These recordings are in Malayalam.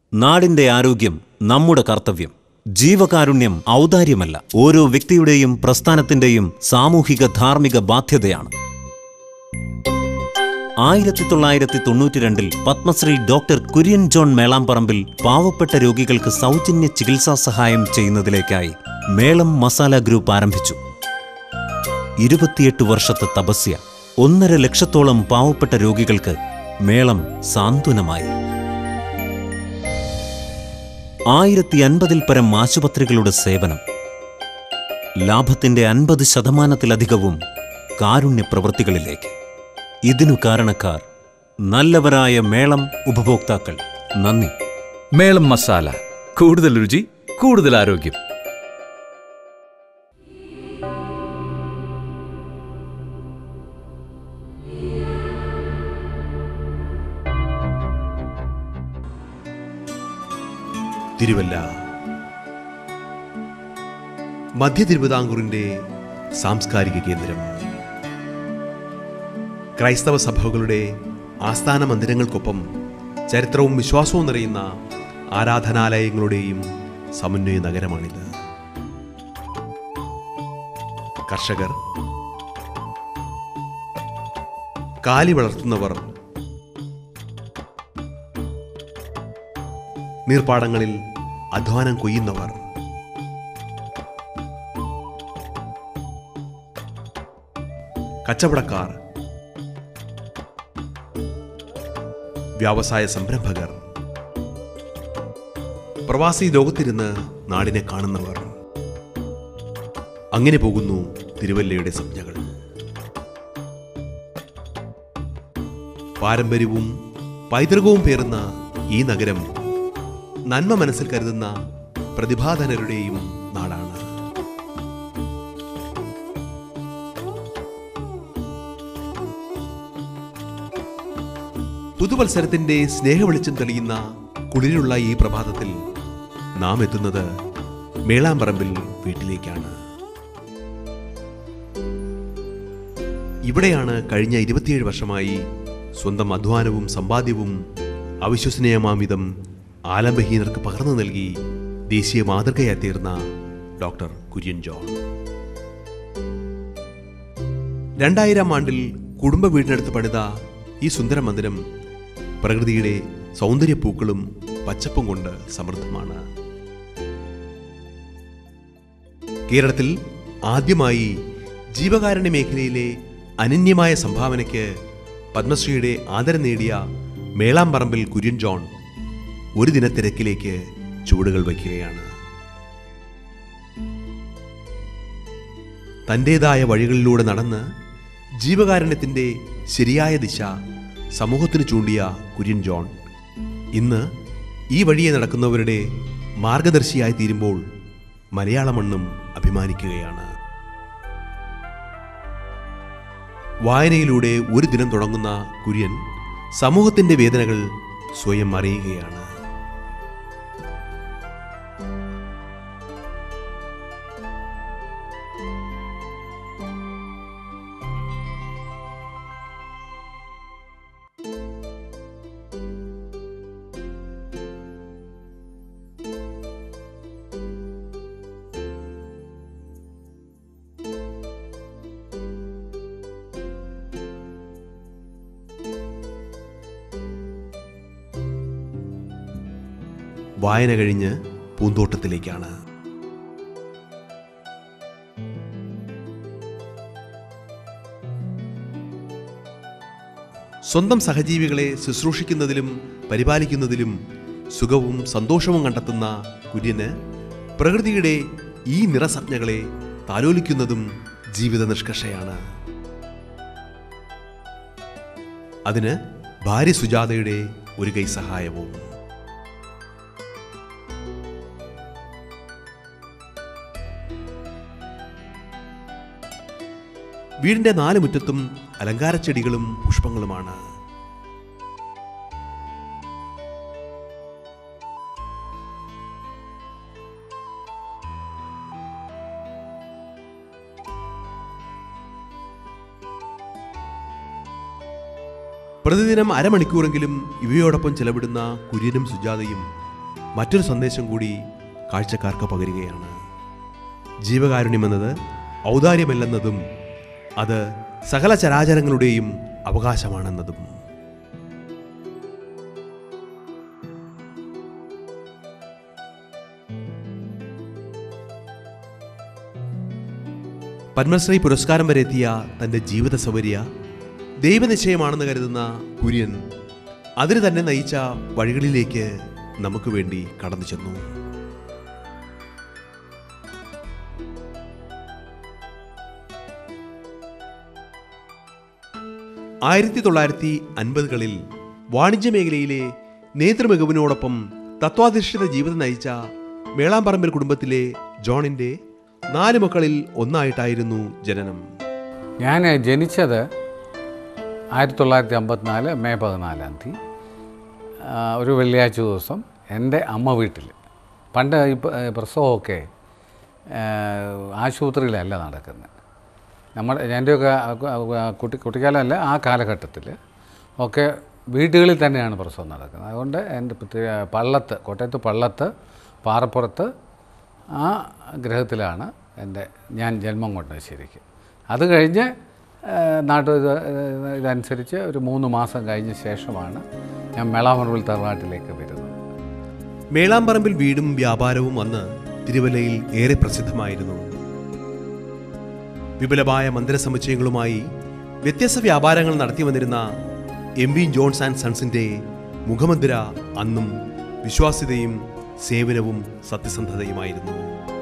നാടിന്റെ ആരോഗ്യം നമ്മുടെ കർത്തവ്യം ജീവകാരുണ്യം ഔദാര്യമല്ല ഓരോ വ്യക്തിയുടെയും പ്രസ്ഥാനത്തിന്റെയും സാമൂഹിക ധാർമ്മിക ബാധ്യതയാണ് ആയിരത്തി തൊള്ളായിരത്തി തൊണ്ണൂറ്റി രണ്ടിൽ പത്മശ്രീ ഡോക്ടർ കുര്യൻ ജോൺ മേളാമ്പറമ്പിൽ പാവപ്പെട്ട രോഗികൾക്ക് സൗജന്യ ചികിത്സാ സഹായം ചെയ്യുന്നതിലേക്കായി മേളം മസാല ഗ്രൂപ്പ് ആരംഭിച്ചു ഇരുപത്തിയെട്ട് വർഷത്തെ തപസ്യ ഒന്നര ലക്ഷത്തോളം പാവപ്പെട്ട രോഗികൾക്ക് മേളം സാന്ത്വനമായി ആയിരത്തി അൻപതിൽ പരം ആശുപത്രികളുടെ സേവനം ലാഭത്തിന്റെ അൻപത് ശതമാനത്തിലധികവും കാരുണ്യ പ്രവൃത്തികളിലേക്ക് ഇതിനു കാരണക്കാർ നല്ലവരായ മേളം ഉപഭോക്താക്കൾ നന്ദി മേളം മസാല കൂടുതൽ രുചി കൂടുതൽ ആരോഗ്യം തിരുവല്ല മധ്യ തിരുവിതാംകൂറിന്റെ സാംസ്കാരിക കേന്ദ്രം ക്രൈസ്തവ സഭകളുടെ ആസ്ഥാന മന്ദിരങ്ങൾക്കൊപ്പം ചരിത്രവും വിശ്വാസവും നിറയുന്ന ആരാധനാലയങ്ങളുടെയും സമന്വയ നഗരമാണിത് കർഷകർ കാലി വളർത്തുന്നവർ നീർപ്പാടങ്ങളിൽ അധ്വാനം കൊയ്യുന്നവർ കച്ചവടക്കാർ വ്യാവസായ സംരംഭകർ പ്രവാസി ലോകത്തിരുന്ന് നാടിനെ കാണുന്നവർ അങ്ങനെ പോകുന്നു തിരുവല്ലയുടെ സംജ്ഞകൾ പാരമ്പര്യവും പൈതൃകവും പേറുന്ന ഈ നഗരം നന്മ മനസ്സിൽ കരുതുന്ന പ്രതിഭാധനരുടെയും നാടാണ് പുതുവത്സരത്തിന്റെ സ്നേഹവെളിച്ചം തെളിയുന്ന കുളിരുള്ള ഈ പ്രഭാതത്തിൽ നാം എത്തുന്നത് മേളാമ്പറമ്പിൽ വീട്ടിലേക്കാണ് ഇവിടെയാണ് കഴിഞ്ഞ ഇരുപത്തിയേഴ് വർഷമായി സ്വന്തം അധ്വാനവും സമ്പാദ്യവും അവിശ്വസനീയമാമിതം ആലംബഹീനർക്ക് പകർന്നു നൽകി ദേശീയ മാതൃകയായി തീർന്ന ഡോക്ടർ കുര്യൻ ജോൺ രണ്ടായിരം ആണ്ടിൽ കുടുംബ വീടിനടുത്ത് പണിത ഈ സുന്ദര മന്ദിരം പ്രകൃതിയുടെ സൗന്ദര്യപ്പൂക്കളും പച്ചപ്പും കൊണ്ട് സമൃദ്ധമാണ് കേരളത്തിൽ ആദ്യമായി ജീവകാരുണ്യ മേഖലയിലെ അനന്യമായ സംഭാവനയ്ക്ക് പത്മശ്രീയുടെ ആദരം നേടിയ മേളാമ്പറമ്പിൽ കുര്യൻ ജോൺ ഒരു ദിനത്തിരക്കിലേക്ക് ചുവടുകൾ വയ്ക്കുകയാണ് തൻ്റെതായ വഴികളിലൂടെ നടന്ന് ജീവകാരുണ്യത്തിൻ്റെ ശരിയായ ദിശ സമൂഹത്തിന് ചൂണ്ടിയ കുര്യൻ ജോൺ ഇന്ന് ഈ വഴിയെ നടക്കുന്നവരുടെ മാർഗദർശിയായി തീരുമ്പോൾ മലയാള മണ്ണും അഭിമാനിക്കുകയാണ് വായനയിലൂടെ ഒരു ദിനം തുടങ്ങുന്ന കുര്യൻ സമൂഹത്തിന്റെ വേദനകൾ സ്വയം അറിയുകയാണ് വായന കഴിഞ്ഞ് പൂന്തോട്ടത്തിലേക്കാണ് സ്വന്തം സഹജീവികളെ ശുശ്രൂഷിക്കുന്നതിലും പരിപാലിക്കുന്നതിലും സുഖവും സന്തോഷവും കണ്ടെത്തുന്ന കുര്യന് പ്രകൃതിയുടെ ഈ നിറസജ്ഞകളെ താലോലിക്കുന്നതും ജീവിത നിഷ്കർഷയാണ് അതിന് ഭാര്യ സുജാതയുടെ ഒരു കൈ സഹായവും വീടിന്റെ നാല് മുറ്റത്തും അലങ്കാരച്ചെടികളും പുഷ്പങ്ങളുമാണ് പ്രതിദിനം അരമണിക്കൂറെങ്കിലും ഇവയോടൊപ്പം ചെലവിടുന്ന കുര്യനും സുജാതയും മറ്റൊരു സന്ദേശം കൂടി കാഴ്ചക്കാർക്ക് പകരുകയാണ് ജീവകാരുണ്യമെന്നത് ഔദാര്യമല്ലെന്നതും അത് സകല ചരാചരങ്ങളുടെയും അവകാശമാണെന്നതും പത്മശ്രീ പുരസ്കാരം വരെ എത്തിയ തൻ്റെ ജീവിത സൗകര്യ ദൈവനിശ്ചയമാണെന്ന് കരുതുന്ന കുര്യൻ അതിന് തന്നെ നയിച്ച വഴികളിലേക്ക് നമുക്ക് വേണ്ടി കടന്നു ചെന്നു ആയിരത്തി തൊള്ളായിരത്തി അൻപതുകളിൽ വാണിജ്യ മേഖലയിലെ നേതൃമികവിനോടൊപ്പം തത്വാധിഷ്ഠിത ജീവിതം നയിച്ച മേളാമ്പറമ്പിൽ കുടുംബത്തിലെ ജോണിന്റെ നാല് മക്കളിൽ ഒന്നായിട്ടായിരുന്നു ജനനം ഞാൻ ജനിച്ചത് ആയിരത്തി തൊള്ളായിരത്തി അമ്പത്തിനാല് മെയ് പതിനാലാം തീയതി ആ, ഒരു വെള്ളിയാഴ്ച ദിവസം എൻ്റെ അമ്മ വീട്ടിൽ പണ്ട് ഈ പ- പ്രസവമൊക്കെ ആ, ആശുപത്രിയിലല്ല നടക്കുന്നത് നമ്മുടെ എൻ്റെയൊക്കെ കുട്ടി കുട്ടിക്കാലമല്ല ആ കാലഘട്ടത്തിൽ ഒക്കെ വീടുകളിൽ തന്നെയാണ് പ്രസവം നടക്കുന്നത് അതുകൊണ്ട് എൻ്റെ പ്രത്യേക പള്ളത്ത് കോട്ടയത്ത് പള്ളത്ത് പാറപ്പുറത്ത് ആ ഗ്രഹത്തിലാണ് എൻ്റെ ഞാൻ ജന്മം കൊണ്ടത് ശരിക്കും അത് കഴിഞ്ഞ് നാട്ടു ഇത് ഇതനുസരിച്ച് ഒരു മൂന്ന് മാസം കഴിഞ്ഞ ശേഷമാണ് ഞാൻ മേളാമറവിൽ തറവാട്ടിലേക്ക് വരുന്നത് മേളാമ്പറമ്പിൽ വീടും വ്യാപാരവും അന്ന് തിരുവല്ലയിൽ ഏറെ പ്രസിദ്ധമായിരുന്നു വിപുലമായ മന്ദിര സമുച്ചയങ്ങളുമായി വ്യത്യസ്ത വ്യാപാരങ്ങൾ നടത്തി വന്നിരുന്ന എം വി ജോൺസ് ആൻഡ് സൺസിന്റെ മുഖമന്ദിര അന്നും വിശ്വാസ്യതയും സേവനവും സത്യസന്ധതയുമായിരുന്നു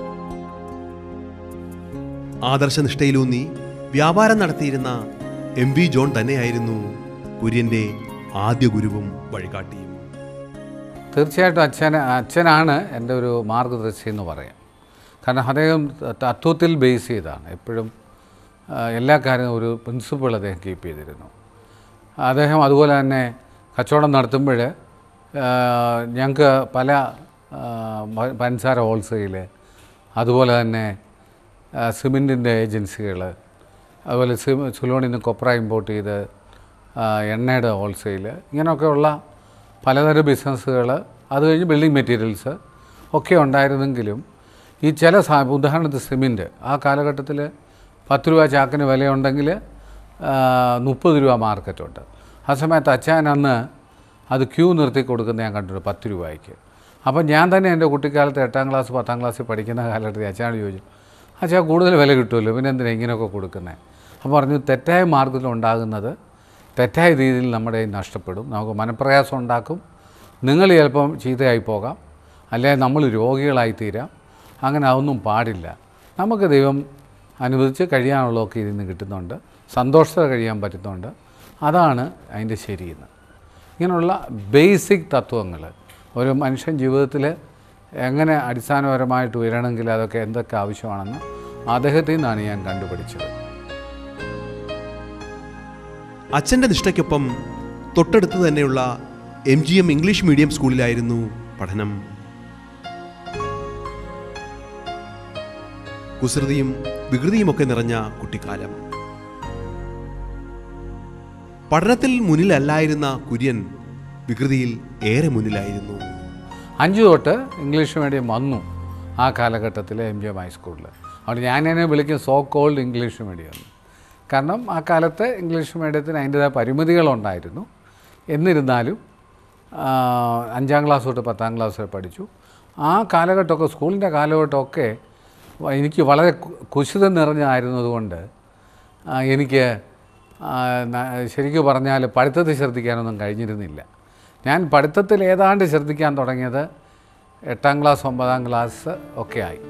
ആദർശനിഷ്ഠയിലൂന്നി വ്യാപാരം നടത്തിയിരുന്ന എം വി ജോൺ തന്നെയായിരുന്നു കുര്യന്റെ ആദ്യ ഗുരുവും വഴികാട്ടിയും തീർച്ചയായിട്ടും അച്ഛൻ അച്ഛനാണ് എൻ്റെ ഒരു മാർഗദർശി എന്ന് പറയാം കാരണം അദ്ദേഹം തത്വത്തിൽ ബേസ് ചെയ്താണ് എപ്പോഴും ആ, എല്ലാ കാര്യവും ഒരു പ്രിൻസിപ്പിൾ അദ്ദേഹം കീപ്പ് ചെയ്തിരുന്നു അദ്ദേഹം അതുപോലെ തന്നെ കച്ചവടം നടത്തുമ്പോൾ ഞങ്ങൾക്ക് പല ആ, പ- പഞ്ചസാര ഹോൾസെയിൽ അതുപോലെ തന്നെ സിമെൻറ്റിൻ്റെ ഏജൻസികൾ അതുപോലെ സിം സുലോണിൽ നിന്ന് കൊപ്ര ഇമ്പോർട്ട് ചെയ്ത് ആ, എണ്ണയുടെ ഹോൾസെയിൽ ഇങ്ങനെയൊക്കെയുള്ള പലതരം ബിസിനസ്സുകൾ അത് കഴിഞ്ഞ് ബിൽഡിംഗ് മെറ്റീരിയൽസ് ഒക്കെ ഉണ്ടായിരുന്നെങ്കിലും ഈ ചില സാ ഉദാഹരണത്തിന് സിമെൻറ്റ് ആ കാലഘട്ടത്തിൽ പത്ത് രൂപ ചാക്കിന് വിലയുണ്ടെങ്കിൽ മുപ്പത് രൂപ മാർക്കറ്റുണ്ട് ആ സമയത്ത് അച്ഛൻ അന്ന് അത് ക്യൂ നിർത്തി കൊടുക്കുന്ന ഞാൻ കണ്ടിട്ടുണ്ട് പത്ത് രൂപയ്ക്ക് അപ്പം ഞാൻ തന്നെ എൻ്റെ കുട്ടിക്കാലത്ത് എട്ടാം ക്ലാസ് പത്താം ക്ലാസ്സിൽ പഠിക്കുന്ന കാലഘട്ടത്തിൽ അച്ഛനോട് ചോദിച്ചു അച്ഛാ കൂടുതൽ വില കിട്ടുമല്ലോ പിന്നെ എന്തിനാ ഇങ്ങനെയൊക്കെ കൊടുക്കുന്നത് അപ്പോൾ പറഞ്ഞു തെറ്റായ മാർഗത്തിൽ ഉണ്ടാകുന്നത് തെറ്റായ രീതിയിൽ നമ്മുടെ കയ്യിൽ നഷ്ടപ്പെടും നമുക്ക് മനപ്രയാസം ഉണ്ടാക്കും നിങ്ങൾ ചിലപ്പം ചീത്തയായി പോകാം അല്ലെങ്കിൽ നമ്മൾ രോഗികളായി തീരാം അങ്ങനെ അതൊന്നും പാടില്ല നമുക്ക് ദൈവം അനുവദിച്ച് കഴിയാനുള്ളതൊക്കെ ഇതിൽ നിന്ന് കിട്ടുന്നുണ്ട് സന്തോഷത്തോടെ കഴിയാൻ പറ്റുന്നുണ്ട് അതാണ് അതിൻ്റെ ശരിയെന്ന് ഇങ്ങനെയുള്ള ബേസിക് തത്വങ്ങൾ ഒരു മനുഷ്യൻ ജീവിതത്തിൽ എങ്ങനെ അടിസ്ഥാനപരമായിട്ട് ഉയരണമെങ്കിൽ അതൊക്കെ എന്തൊക്കെ ആവശ്യമാണെന്ന് അദ്ദേഹത്തിൽ നിന്നാണ് ഞാൻ കണ്ടുപിടിച്ചത് അച്ഛൻ്റെ നിഷ്ഠയ്ക്കൊപ്പം തൊട്ടടുത്ത് തന്നെയുള്ള M G M English medium സ്കൂളിലായിരുന്നു പഠനം കുസൃതിയും വികൃതിയുമൊക്കെ നിറഞ്ഞ കുട്ടിക്കാലം പഠനത്തിൽ മുന്നിലല്ലായിരുന്ന കുര്യൻ വികൃതിയിൽ ഏറെ മുന്നിലായിരുന്നു അഞ്ച് തൊട്ട് ഇംഗ്ലീഷ് മീഡിയം വന്നു ആ കാലഘട്ടത്തിൽ എം ജി എം ഹൈസ്കൂളിൽ അതുകൊണ്ട് ഞാൻ എന്നെ വിളിക്കും സോ കോൾഡ് ഇംഗ്ലീഷ് മീഡിയം എന്ന് കാരണം ആ കാലത്ത് ഇംഗ്ലീഷ് മീഡിയത്തിന് അതിൻ്റെതായ പരിമിതികളുണ്ടായിരുന്നു എന്നിരുന്നാലും ആ, അഞ്ചാം ക്ലാസ് തൊട്ട് പത്താം ക്ലാസ് വരെ പഠിച്ചു ആ കാലഘട്ടമൊക്കെ സ്കൂളിൻ്റെ കാലഘട്ടമൊക്കെ വ- എനിക്ക് വളരെ കു- കുശിതം നിറഞ്ഞായിരുന്നതുകൊണ്ട് ആ, എനിക്ക് ആ, ന- ശരിക്കും പറഞ്ഞാൽ പഠിത്തത്തിൽ ശ്രദ്ധിക്കാനൊന്നും കഴിഞ്ഞിരുന്നില്ല ഞാൻ പഠിത്തത്തിൽ ഏതാണ്ട് ശ്രദ്ധിക്കാൻ തുടങ്ങിയത് എട്ടാം ക്ലാസ് ഒമ്പതാം ക്ലാസ് ഒക്കെ ആയി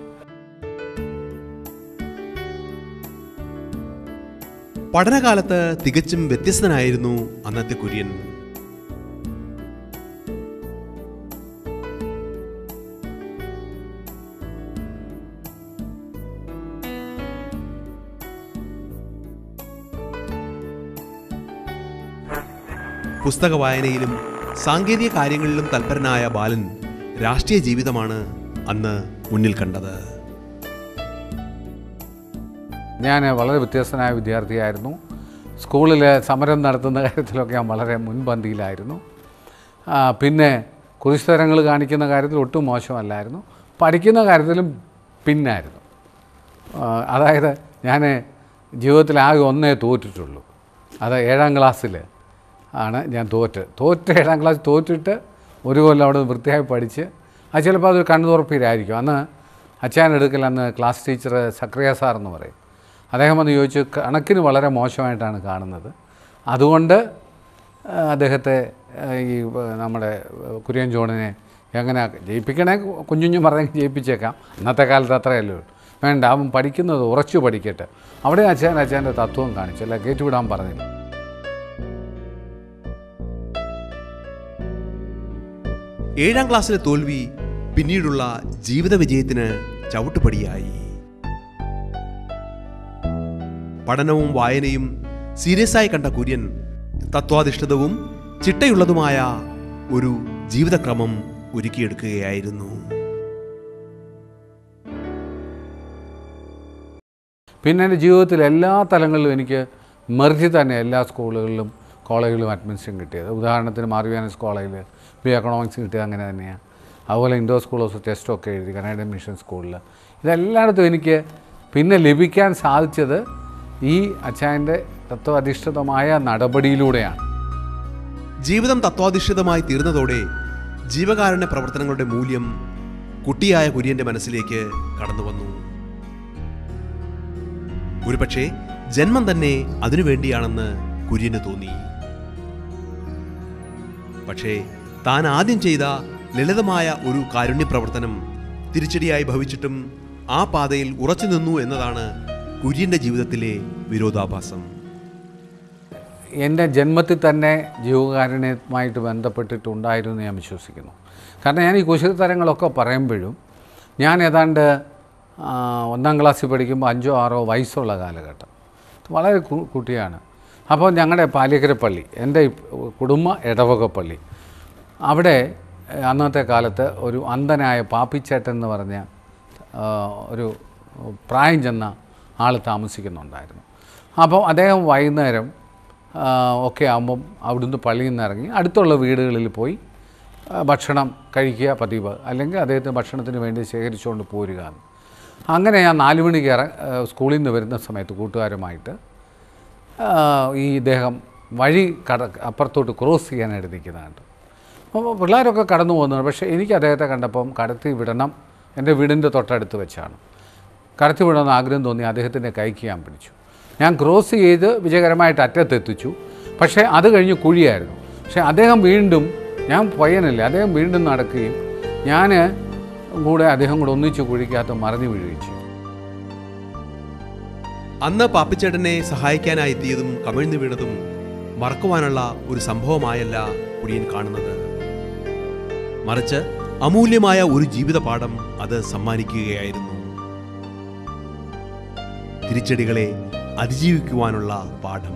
പഠനകാലത്ത് തികച്ചും വ്യത്യസ്തനായിരുന്നു അന്നത്തെ കുര്യൻ പുസ്തക വായനയിലും സാങ്കേതിക കാര്യങ്ങളിലും തൽപരനായ ബാലൻ രാഷ്ട്രീയ ജീവിതമാണ് അന്ന് മുന്നിൽ കണ്ടത് ഞാൻ വളരെ വ്യത്യസ്തനായ വിദ്യാർത്ഥിയായിരുന്നു സ്കൂളിൽ സമരം നടത്തുന്ന കാര്യത്തിലൊക്കെ ഞാൻ വളരെ മുൻപന്തിയിലായിരുന്നു ആ, പിന്നെ കുരിശുതരങ്ങൾ കാണിക്കുന്ന കാര്യത്തിൽ ഒട്ടും മോശമല്ലായിരുന്നു പഠിക്കുന്ന കാര്യത്തിലും പിന്നായിരുന്നു ആ, അതായത് ഞാൻ ജീവിതത്തിൽ ആകെ ഒന്നേ തോറ്റിട്ടുള്ളൂ അത് ഏഴാം ക്ലാസ്സിൽ ആണ് ഞാൻ തോറ്റ് തോറ്റ് ഏഴാം ക്ലാസ് തോറ്റിട്ട് ഒരു കൊല്ലം അവിടെ നിന്ന് വൃത്തിയായി പഠിച്ച് അത് ചിലപ്പോൾ അതൊരു കണ്ണുതുറപ്പിലായിരിക്കും അന്ന് അച്ഛനെടുക്കൽ അന്ന് ക്ലാസ് ടീച്ചർ സക്രിയ സാർ എന്ന് പറയും അദ്ദേഹം വന്ന് ചോദിച്ചു കണക്കിന് വളരെ മോശമായിട്ടാണ് കാണുന്നത് അതുകൊണ്ട് ആ, അദ്ദേഹത്തെ ആ, ഈ ആ, നമ്മുടെ ആ, കുര്യൻ ജോണിനെ എങ്ങനെ ജയിപ്പിക്കണേ കുഞ്ഞുഞ്ഞു പറഞ്ഞെങ്കിൽ ജയിപ്പിച്ചേക്കാം അന്നത്തെ കാലത്ത് അത്രയല്ലേ ഉള്ളൂ വേണ്ട അവൻ പഠിക്കുന്നത് ഉറച്ചു പഠിക്കട്ടെ അവിടെ അച്ഛൻ അച്ഛൻ്റെ തത്വം കാണിച്ചു അല്ല കയറ്റിവിടാൻ പറഞ്ഞില്ല ഏഴാം ക്ലാസ്സിലെ തോൽവി പിന്നീടുള്ള ജീവിത വിജയത്തിന് ചവിട്ടുപടിയായി പഠനവും വായനയും സീരിയസ് ആയി കണ്ട കുര്യൻ തത്വാധിഷ്ഠിതവും ചിട്ടയുള്ളതുമായ ഒരു ജീവിതക്രമം ഒരുക്കിയെടുക്കുകയായിരുന്നു പിന്നെ എൻ്റെ ജീവിതത്തിൽ എല്ലാ തലങ്ങളിലും എനിക്ക് മെറിറ്റിൽ തന്നെ എല്ലാ സ്കൂളുകളിലും കോളേജിലും അഡ്മിഷൻ കിട്ടിയത് ഉദാഹരണത്തിന് മാർവിയാനസ് കോളേജിൽ ബി എക്കണോമിക്സ് കിട്ടിയത് അങ്ങനെ തന്നെയാണ് അതുപോലെ ഇൻഡോർ സ്കൂൾ ഓഫ് ടെസ്റ്റൊക്കെ എഴുതി കനേഡിയൻ മിഷൻ സ്കൂളിൽ ഇതെല്ലായിടത്തും എനിക്ക് പിന്നെ ലഭിക്കാൻ സാധിച്ചത് ഈ അച്ചായൻ്റെ തത്വാധിഷ്ഠിതമായ നടപടിയിലൂടെയാണ് ജീവിതം തത്വാധിഷ്ഠിതമായി തീർന്നതോടെ ജീവകാരുണ്യ പ്രവർത്തനങ്ങളുടെ മൂല്യം കുട്ടിയായ കുര്യന്റെ മനസ്സിലേക്ക് കടന്നു വന്നു ഒരുപക്ഷെ ജന്മം തന്നെ അതിനുവേണ്ടിയാണെന്ന് കുര്യന് തോന്നി പക്ഷേ താൻ ആദ്യം ചെയ്ത ലളിതമായ ഒരു കാരുണ്യ പ്രവർത്തനം തിരിച്ചടിയായി ഭവിച്ചിട്ടും ആ പാതയിൽ ഉറച്ചു നിന്നു എന്നതാണ് കുര്യന്റെ ജീവിതത്തിലെ വിരോധാഭാസം എൻ്റെ ജന്മത്തിൽ തന്നെ ജീവകാരുണ്യവുമായിട്ട് ബന്ധപ്പെട്ടിട്ടുണ്ടായിരുന്നു എന്ന് ഞാൻ വിശ്വസിക്കുന്നു കാരണം ഞാൻ ഈ കുശലതരങ്ങളൊക്കെ പറയുമ്പോഴും ഞാൻ ഏതാണ്ട് ആ, ഒന്നാം ക്ലാസ്സിൽ പഠിക്കുമ്പോൾ അഞ്ചോ ആറോ വയസ്സുള്ള കാലഘട്ടം വളരെ കു- കുട്ടിയാണ് അപ്പോൾ ഞങ്ങളുടെ പാലിയക്കര പള്ളി എൻ്റെ ഈ കുടുംബ ഇടവക പള്ളി അവിടെ ഏഹ്, അന്നത്തെ കാലത്ത് ഒരു അന്ധനായ പാപ്പിച്ചേട്ടൻ എന്ന് പറഞ്ഞ ആ, ഒരു പ്രായം ചെന്ന ആൾ താമസിക്കുന്നുണ്ടായിരുന്നു അപ്പോൾ അദ്ദേഹം വൈകുന്നേരം ആ, ഒക്കെ ആകുമ്പം അവിടുന്ന് പള്ളിയിൽ നിന്ന് ഇറങ്ങി അടുത്തുള്ള വീടുകളിൽ പോയി ആ, ഭക്ഷണം കഴിക്കുക പതിവ് അല്ലെങ്കിൽ അദ്ദേഹത്തിന് ഭക്ഷണത്തിന് വേണ്ടി ശേഖരിച്ചുകൊണ്ട് പോരുക എന്ന്. അങ്ങനെ ഞാൻ നാല് മണിക്ക് ഇറ ആ, സ്കൂളിൽ നിന്ന് വരുന്ന സമയത്ത് കൂട്ടുകാരുമായിട്ട് ആ, ഈ ഇദ്ദേഹം വഴി കട അപ്പുറത്തോട്ട് ക്രോസ് ചെയ്യാനായിട്ട് നിൽക്കുന്നതാണ് അപ്പോൾ പിള്ളേരൊക്കെ കടന്നു പോകുന്നുണ്ട് പക്ഷേ എനിക്ക് അദ്ദേഹത്തെ കണ്ടപ്പം കടത്തി വിടണം എൻ്റെ വീടിൻ്റെ തൊട്ടടുത്ത് വെച്ചാണ് കടത്തി വിടണമെന്ന് ആഗ്രഹം തോന്നി അദ്ദേഹത്തിൻ്റെ കൈക്ക് ഞാൻ പിടിച്ചു ഞാൻ ക്രോസ് ചെയ്ത് വിജയകരമായിട്ട് അറ്റത്തെത്തിച്ചു പക്ഷേ അത് കഴിഞ്ഞ് കുഴിയായിരുന്നു പക്ഷേ അദ്ദേഹം വീണ്ടും ഞാൻ പയ്യനല്ലേ അദ്ദേഹം വീണ്ടും നടക്കുകയും ഞാൻ കൂടെ അദ്ദേഹം കൂടെ ഒന്നിച്ച് കുഴിക്കകത്ത് മറിഞ്ഞു വീഴുകയും ചെയ്തു അന്ന് പാപ്പിച്ചേട്ടനെ സഹായിക്കാനായി എത്തിയതും കമിഴ്ന്നു വീണതും മറക്കുവാനുള്ള ഒരു സംഭവമായല്ല കുടിയൻ കാണുന്നത് മറിച്ച് അമൂല്യമായ ഒരു ജീവിത പാഠം അത് സമ്മാനിക്കുകയായിരുന്നു തിരിച്ചടികളെ അതിജീവിക്കുവാനുള്ള പാഠം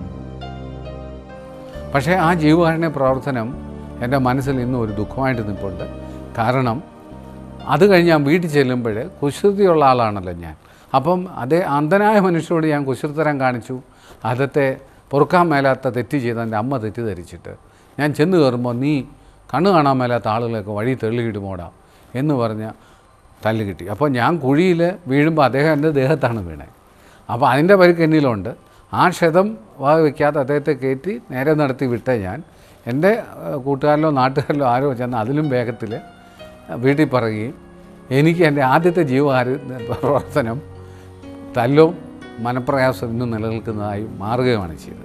പക്ഷേ ആ ജീവകാരുണ്യ പ്രവർത്തനം എൻ്റെ മനസ്സിൽ ഇന്നും ഒരു ദുഃഖമായിട്ട് നിൽപ്പുണ്ട് കാരണം അത് കഴിഞ്ഞ് ഞാൻ വീട്ടിൽ ചെല്ലുമ്പോൾ കുശൃതിയുള്ള ആളാണല്ലോ ഞാൻ അപ്പം അതേ അന്ധനായ മനുഷ്യരോട് ഞാൻ കുശൃത്തരം കാണിച്ചു അതത്തെ പൊറുക്കാൻ മേലാത്ത തെറ്റ് ചെയ്ത് എൻ്റെ അമ്മ തെറ്റിദ്ധരിച്ചിട്ട് ഞാൻ ചെന്ന് കയറുമ്പോൾ നീ കണ്ണ് കാണാൻ മേലാത്ത ആളുകളൊക്കെ വഴി തെള്ളിയിടുമോടാ എന്ന് പറഞ്ഞ് തല്ല് കിട്ടി അപ്പോൾ ഞാൻ കുഴിയിൽ വീഴുമ്പോൾ അദ്ദേഹം എൻ്റെ ദേഹത്താണ് വീണേ അപ്പോൾ അതിൻ്റെ പരിക്ക് എന്നിലുണ്ട് ആ ക്ഷതം വക വയ്ക്കാതെ അദ്ദേഹത്തെ കയറ്റി നേരെ നടത്തി വിട്ട ഞാൻ എൻ്റെ ഏഹ്, കൂട്ടുകാരിലോ നാട്ടുകാരിലോ ആരോ ചെന്ന് അതിലും വേഗത്തിൽ വീട്ടിൽ പറയുകയും എനിക്ക് എൻ്റെ ആദ്യത്തെ ജീവകാര്യ പ്രവർത്തനം തല്ലോ മനപ്രയാസം ഇന്നും നിലനിൽക്കുന്നതായി മാറുകയുമാണ് ചെയ്തത്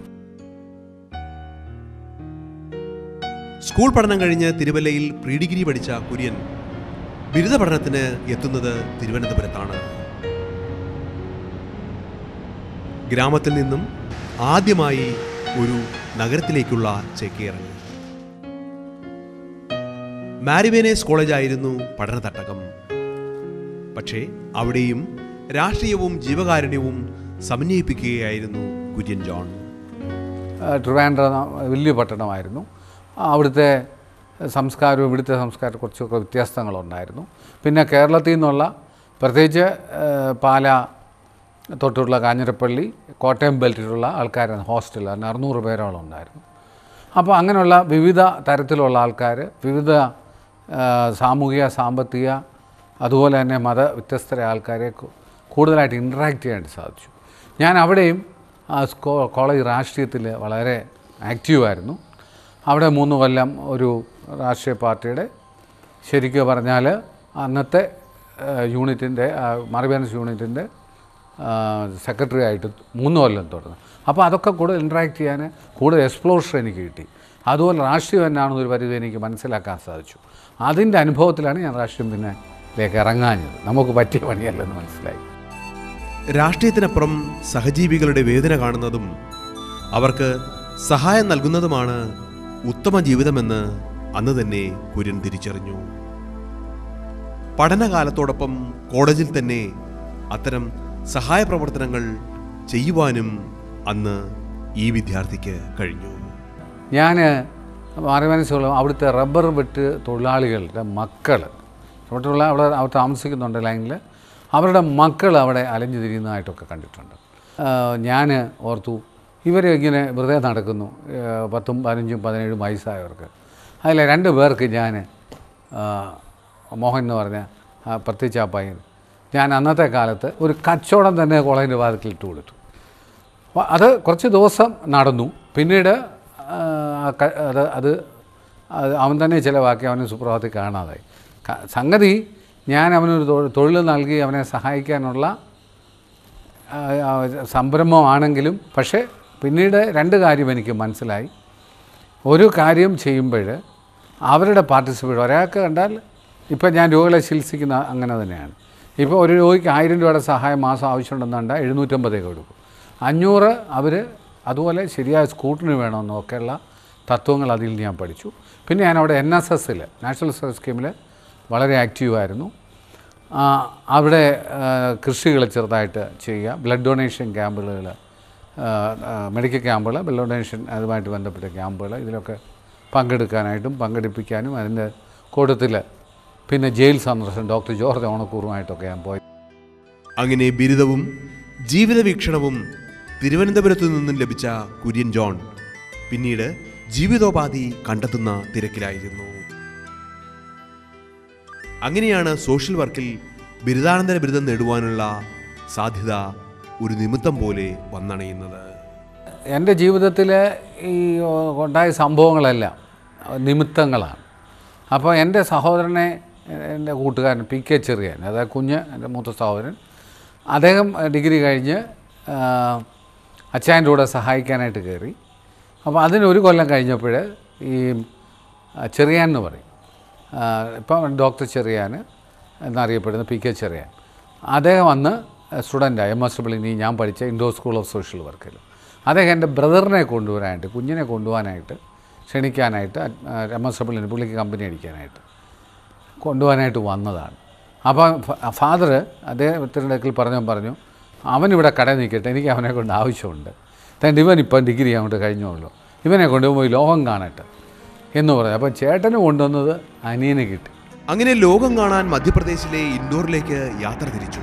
സ്കൂൾ പഠനം കഴിഞ്ഞ് തിരുവല്ലയിൽ പ്രീ ഡിഗ്രി പഠിച്ച കുര്യൻ ബിരുദ പഠനത്തിന് എത്തുന്നത് തിരുവനന്തപുരത്താണ് ഗ്രാമത്തിൽ നിന്നും ആദ്യമായി ഒരു നഗരത്തിലേക്കുള്ള ചേക്കേറൽ മാരിവേനേസ് കോളേജായിരുന്നു പഠന തട്ടകം പക്ഷേ അവിടെയും രാഷ്ട്രീയവും ജീവകാരുണ്യവും സമന്വയിപ്പിക്കുകയായിരുന്നു കുര്യൻ ജോൺ ഏഹ്, ട്രിവാൻഡ്രം വലിയ പട്ടണമായിരുന്നു അവിടുത്തെ സംസ്കാരവും ഇവിടുത്തെ സംസ്കാരം കുറച്ചൊക്കെ വ്യത്യാസങ്ങളുണ്ടായിരുന്നു പിന്നെ കേരളത്തിൽ നിന്നുള്ള പ്രത്യേകിച്ച് ഏഹ്, പാല തൊട്ടുള്ള കാഞ്ഞിരപ്പള്ളി കോട്ടയം ബെൽറ്റിലുള്ള ആൾക്കാരാണ് ഹോസ്റ്റൽ അതിന് അറുന്നൂറ് പേരോളം ഉണ്ടായിരുന്നു അപ്പോൾ അങ്ങനെയുള്ള വിവിധ തരത്തിലുള്ള ആൾക്കാർ വിവിധ ആ, സാമൂഹിക സാമ്പത്തിക അതുപോലെ തന്നെ മത വ്യത്യസ്തരായ ആൾക്കാരെ കു- കൂടുതലായിട്ട് ഇൻട്രാക്ട് ചെയ്യാനായിട്ട് സാധിച്ചു ഞാൻ അവിടെയും ആ സ്കോ- കോളേജ് രാഷ്ട്രീയത്തിൽ വളരെ ആക്റ്റീവായിരുന്നു അവിടെ മൂന്ന് കൊല്ലം ഒരു രാഷ്ട്രീയ പാർട്ടിയുടെ ശരിക്കും പറഞ്ഞാൽ അന്നത്തെ യൂണിറ്റിൻ്റെ മറിബാനസ് യൂണിറ്റിൻ്റെ സെക്രട്ടറി ആയിട്ട് മൂന്ന് കൊല്ലം തുടർന്നു അപ്പോൾ അതൊക്കെ കൂടുതൽ ഇൻട്രാക്ട് ചെയ്യാൻ കൂടുതൽ എക്സ്പ്ലോഷർ എനിക്ക് കിട്ടി അതുപോലെ രാഷ്ട്രീയം എന്നാണെന്ന് ഒരു പരിധി എനിക്ക് മനസ്സിലാക്കാൻ സാധിച്ചു അതിൻ്റെ അനുഭവത്തിലാണ് ഞാൻ രാഷ്ട്രീയം പിന്നെ ലേക്ക് ഇറങ്ങാഞ്ഞത് നമുക്ക് പറ്റിയ പണിയല്ലെന്ന് മനസ്സിലായി രാഷ്ട്രീയത്തിനപ്പുറം സഹജീവികളുടെ വേദന കാണുന്നതും അവർക്ക് സഹായം നൽകുന്നതുമാണ് ഉത്തമ ജീവിതമെന്ന് അന്ന് തന്നെ കുര്യൻ തിരിച്ചറിഞ്ഞു പഠനകാലത്തോടൊപ്പം കോളേജിൽ തന്നെ അത്തരം സഹായ പ്രവർത്തനങ്ങൾ ചെയ്യുവാനും അന്ന് ഈ വിദ്യാർത്ഥിക്ക് കഴിഞ്ഞു ഞാൻ മാറിമനസ്സുകളും അവിടുത്തെ റബ്ബർ വെട്ട് തൊഴിലാളികളുടെ മക്കൾ അവിടെയുള്ള അവിടെ അവർ താമസിക്കുന്നുണ്ട് ലൈനിൽ അവരുടെ മക്കൾ അവിടെ അലഞ്ഞു തിരിയുന്നതായിട്ടൊക്കെ കണ്ടിട്ടുണ്ട് ഞാൻ ഓർത്തു ഇവർ ഇങ്ങനെ വെറുതെ നടക്കുന്നു ആ, പത്തും പതിനഞ്ചും പതിനേഴും വയസ്സായവർക്ക് അതിലെ രണ്ട് പേർക്ക് ഞാൻ മോഹൻ എന്ന് പറഞ്ഞ ആ, പ്രത്യേകിച്ച് ആ പയ്യൻ ഞാൻ അന്നത്തെ കാലത്ത് ഒരു കച്ചവടം തന്നെ കോളേജിൻ്റെ വാതിൽക്കിൽ ഇട്ട് കൊടുത്തു അപ്പോൾ അത് കുറച്ച് ദിവസം നടന്നു പിന്നീട് ആ, ക- അത് അത് അത് അവൻ തന്നെ ചിലവാക്കി അവന് സുപ്രഭാതത്തിൽ കാണാതായി ക- സംഗതി ഞാൻ അവനൊരു തൊ- തൊഴിൽ നൽകി അവനെ സഹായിക്കാനുള്ള ആ, ആ, സംരംഭമാണെങ്കിലും പക്ഷേ പിന്നീട് രണ്ട് കാര്യം എനിക്ക് മനസ്സിലായി ഒരു കാര്യം ചെയ്യുമ്പോൾ അവരുടെ പാർട്ടിസിപ്പേറ്റ് ഒരാൾക്ക് കണ്ടാൽ ഇപ്പം ഞാൻ രോഗികളെ ചികിത്സിക്കുന്ന അങ്ങനെ തന്നെയാണ് ഇപ്പോൾ ഒരു രോഗിക്ക് ആയിരം രൂപയുടെ സഹായം മാസം ആവശ്യമുണ്ടെന്നുണ്ട് എഴുന്നൂറ്റമ്പതേ കൊടുക്കും അഞ്ഞൂറ് അവർ അതുപോലെ ശരിയായ സ്കൂട്ടിന് വേണമെന്നൊക്കെയുള്ള തത്വങ്ങൾ അതിൽ ഞാൻ പഠിച്ചു പിന്നെ ഞാൻ അവിടെ എൻ എസ് എസ്സിൽ നാഷണൽ സർവീസ് സ്കീമിൽ വളരെ ആക്റ്റീവായിരുന്നു ആ, അവിടെ കൃഷികൾ ചെറുതായിട്ട് ചെയ്യുക ബ്ലഡ് ഡൊണേഷൻ ക്യാമ്പുകൾ മെഡിക്കൽ ക്യാമ്പുകൾ ബ്ലഡ് ഡൊണേഷൻ അതുമായിട്ട് ബന്ധപ്പെട്ട ക്യാമ്പുകൾ ഇതിലൊക്കെ പങ്കെടുക്കാനായിട്ടും പങ്കെടുപ്പിക്കാനും അതിൻ്റെ കൂട്ടത്തിൽ പിന്നെ ജയിൽ സന്ദർശനം ഡോക്ടർ ജോർജ് ഓണക്കൂറുമായിട്ടൊക്കെ ഞാൻ പോയി അങ്ങനെ ബിരുദവും ജീവിത വീക്ഷണവും തിരുവനന്തപുരത്തു നിന്നും ലഭിച്ച കുര്യൻ ജോൺ പിന്നീട് ജീവിതോപാധി കണ്ടെത്തുന്ന തിരക്കിലായിരുന്നു അങ്ങനെയാണ് സോഷ്യൽ വർക്കിൽ ബിരുദാനന്തര ബിരുദം നേടുവാനുള്ള സാധ്യത ഒരു നിമിത്തം പോലെ വന്നണയുന്നത് എൻ്റെ ജീവിതത്തിൽ ഈ ഓ, ഉണ്ടായ സംഭവങ്ങളെല്ലാം നിമിത്തങ്ങളാണ് അപ്പോൾ എൻ്റെ സഹോദരനെ എൻ്റെ കൂട്ടുകാരൻ പി കെ ചെറിയൻ അതായത് കുഞ്ഞ് എൻ്റെ മൂത്ത സഹോദരൻ അദ്ദേഹം ഡിഗ്രി കഴിഞ്ഞ് ആ, അച്ചായൻ്റെ കൂടെ സഹായിക്കാനായിട്ട് കയറി അപ്പോൾ അതിനൊരു കൊല്ലം കഴിഞ്ഞപ്പോൾ ഈ ആ, ചെറിയാൻ എന്ന് പറയും ആ, ഇപ്പം ഡോക്ടർ ചെറിയാൻ എന്നറിയപ്പെടുന്ന പി കെ ചെറിയാൻ അദ്ദേഹം അന്ന് സ്റ്റുഡൻ്റായി എം എസ് ഡബ്ല്യു ഞാൻ പഠിച്ച ഇൻഡോർ സ്കൂൾ ഓഫ് സോഷ്യൽ വർക്കിൽ അദ്ദേഹം എൻ്റെ ബ്രദറിനെ കൊണ്ടുവരാനായിട്ട് കുഞ്ഞിനെ കൊണ്ടുപോകാനായിട്ട് ക്ഷണിക്കാനായിട്ട് എം എസ് ഡബ്ല്യു പുള്ളിക്ക് കമ്പനി അടിക്കാനായിട്ട് കൊണ്ടുപോകാനായിട്ട് വന്നതാണ് അപ്പോൾ ഫാദർ അദ്ദേഹത്തിൻ്റെ അടുക്കൽ പറഞ്ഞു പറഞ്ഞു അവനിവിടെ കട നിൽക്കട്ടെ എനിക്ക് അവനെ കൊണ്ട് ആവശ്യമുണ്ട് തൻ്റെ ഇവൻ ഇപ്പം ഡിഗ്രി അങ്ങോട്ട് കഴിഞ്ഞോളൂ ഇവനെ കൊണ്ടുപോയി ലോകം കാണട്ടെ എന്ന് പറഞ്ഞു അപ്പം ചേട്ടന് കൊണ്ടുവന്നത് അനിയന് കിട്ടി അങ്ങനെ ലോകം കാണാൻ മധ്യപ്രദേശിലെ ഇൻഡോറിലേക്ക് യാത്ര തിരിച്ചു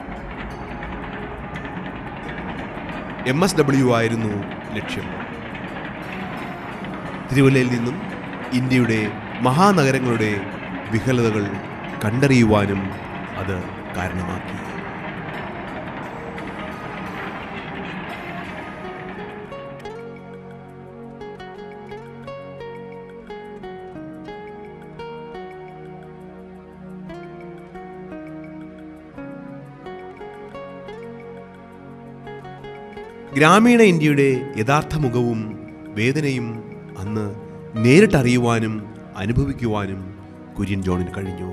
എം എസ് ഡബ്ല്യു ആയിരുന്നു ലക്ഷ്യം തിരുവല്ലയിൽ നിന്നും ഇന്ത്യയുടെ മഹാനഗരങ്ങളുടെ വിഹലതകൾ കണ്ടറിയുവാനും അത് കാരണമാക്കി ഗ്രാമീണ ഇന്ത്യയുടെ യഥാർത്ഥ മുഖവും വേദനയും അന്ന് നേരിട്ടറിയുവാനും അനുഭവിക്കുവാനും കുര്യൻ ജോണിന് കഴിഞ്ഞു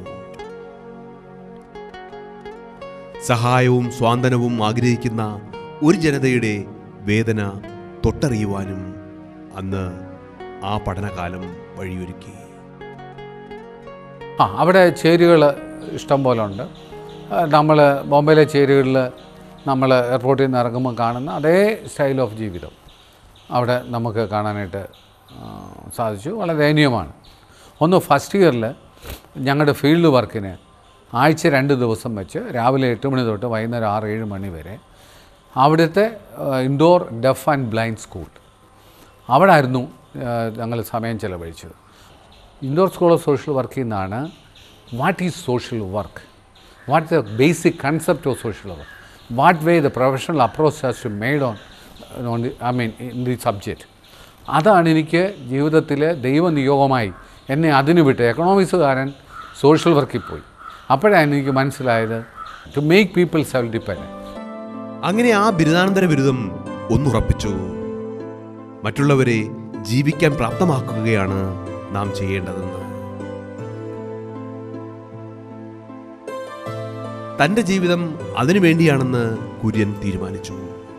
സഹായവും സ്വാന്തനവും ആഗ്രഹിക്കുന്ന ഒരു ജനതയുടെ വേദന തൊട്ടറിയുവാനും അന്ന് ആ പഠനകാലം വഴിയൊരുക്കി ആ അവിടെ ചേരുകൾ ഇഷ്ടം പോലെ ഉണ്ട് നമ്മൾ ബോംബെയിലെ ചേരുകളിൽ നമ്മൾ എയർപോർട്ടിൽ നിന്ന് ഇറങ്ങുമ്പോൾ കാണുന്ന അതേ സ്റ്റൈൽ ഓഫ് ജീവിതം അവിടെ നമുക്ക് കാണാനായിട്ട് ആ, സാധിച്ചു വളരെ ദയനീയമാണ് ഒന്ന് ഫസ്റ്റ് ഇയറിൽ ഞങ്ങളുടെ ഫീൽഡ് വർക്കിന് ആഴ്ച രണ്ട് ദിവസം വെച്ച് രാവിലെ എട്ട് മണി തൊട്ട് വൈകുന്നേരം ആറ് ഏഴ് മണി വരെ അവിടുത്തെ Indore deaf and blind school അവിടെ ആയിരുന്നു ഞങ്ങൾ സമയം ചെലവഴിച്ചത് ഇൻഡോർ സ്കൂൾ ഓഫ് സോഷ്യൽ വർക്കിൽ നിന്നാണ് what is social work what the basic concept of social work what way the professional approach has to made on on the I mean in the subject അതാണ് എനിക്ക് ജീവിതത്തിൽ ദൈവനിയോഗമായി എന്നെ അതിന് വിട്ട് എക്കണോമിക്സുകാരൻ സോഷ്യൽ വർക്കിൽ പോയി അപ്പോഴാണ് എനിക്ക് മനസ്സിലായത് to make people self dependent അങ്ങനെ ആ ബിരുദാനന്തര ബിരുദം ഒന്നുറപ്പിച്ചു മറ്റുള്ളവരെ ജീവിക്കാൻ പ്രാപ്തമാക്കുകയാണ് നാം ചെയ്യേണ്ടതെന്ന് തന്റെ ജീവിതം അതിനു വേണ്ടിയാണെന്ന് കുര്യൻ തീരുമാനിച്ചു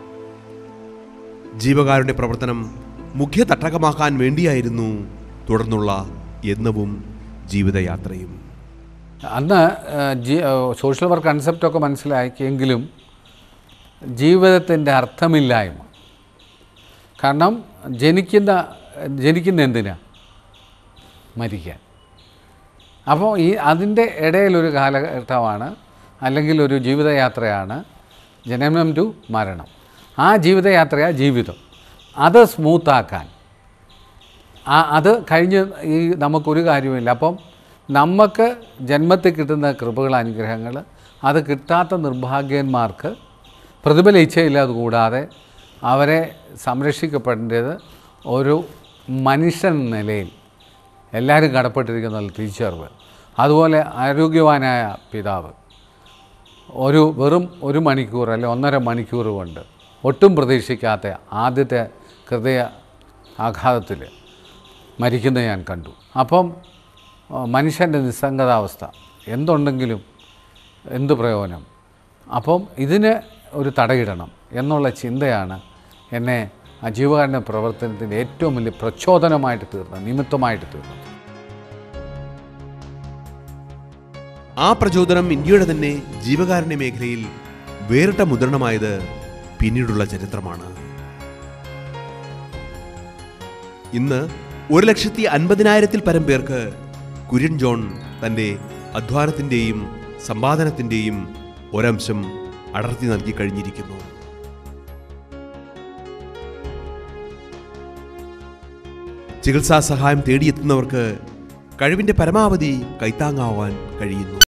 ജീവകാരുടെ പ്രവർത്തനം മുഖ്യ തട്ടകമാക്കാൻ വേണ്ടിയായിരുന്നു തുടർന്നുള്ള എന്നവും ജീവിതയാത്രയും അന്ന് ഏഹ്, ജി ഏഹ്, സോഷ്യൽ വർക്ക് കൺസെപ്റ്റൊക്കെ മനസ്സിലാക്കിയെങ്കിലും ജീവിതത്തിൻ്റെ അർത്ഥമില്ലായ്മ കാരണം ജനിക്കുന്ന ജനിക്കുന്ന എന്തിനാ മരിക്കാൻ അപ്പോൾ ഈ അതിൻ്റെ ഇടയിലൊരു കാലഘട്ടമാണ് അല്ലെങ്കിൽ ഒരു ജീവിതയാത്രയാണ് ജനനം ടു മരണം ആ ജീവിതയാത്രയാണ് ജീവിതം അത് സ്മൂത്താക്കാൻ ആ അത് കഴിഞ്ഞ് ഈ നമുക്കൊരു കാര്യമില്ല അപ്പം നമുക്ക് ജന്മത്തിൽ കിട്ടുന്ന കൃപകൾ അനുഗ്രഹങ്ങൾ അത് കിട്ടാത്ത നിർഭാഗ്യന്മാർക്ക് പ്രതിഫല ഇച്ഛയില്ലാതെ കൂടാതെ അവരെ സംരക്ഷിക്കപ്പെടേണ്ടത് ഒരു മനുഷ്യൻ എന്ന നിലയിൽ എല്ലാവരും കടപ്പെട്ടിരിക്കുന്ന ഒരു തിരിച്ചറിവ് അതുപോലെ ആരോഗ്യവാനായ പിതാവ് ഒരു വെറും ഒരു മണിക്കൂർ അല്ലെ ഒന്നര മണിക്കൂർ കൊണ്ട് ഒട്ടും പ്രതീക്ഷിക്കാത്ത ആദ്യത്തെ ഹൃദയ ആഘാതത്തിൽ മരിക്കുന്നത് ഞാൻ കണ്ടു അപ്പം ആ, മനുഷ്യൻ്റെ നിസ്സംഗതാവസ്ഥ എന്തുണ്ടെങ്കിലും എന്ത് പ്രയോജനം അപ്പം ഇതിന് ഒരു തടയിടണം എന്നുള്ള ചിന്തയാണ് എന്നെ ആ ജീവകാരുണ്യ പ്രവർത്തനത്തിൻ്റെ ഏറ്റവും വലിയ പ്രചോദനമായിട്ട് തീർന്നത് നിമിത്തമായിട്ട് തീർന്നത് ആ പ്രചോദനം ഇന്ത്യയുടെ തന്നെ ജീവകാരുണ്യ മേഖലയിൽ വേറിട്ട മുദ്രണമായത് പിന്നീടുള്ള ചരിത്രമാണ് ഇന്ന് ഒരു ലക്ഷത്തി അൻപതിനായിരത്തിൽ പരം പേർക്ക് കുര്യൻ ജോൺ തന്റെ അധ്വാനത്തിന്റെയും സമ്പാദനത്തിന്റെയും ഒരംശം അടർത്തി നൽകി കഴിഞ്ഞിരിക്കുന്നു ചികിത്സാ സഹായം തേടിയെത്തുന്നവർക്ക് കഴിവിന്റെ പരമാവധി കൈത്താങ്ങാവാൻ കഴിയുന്നു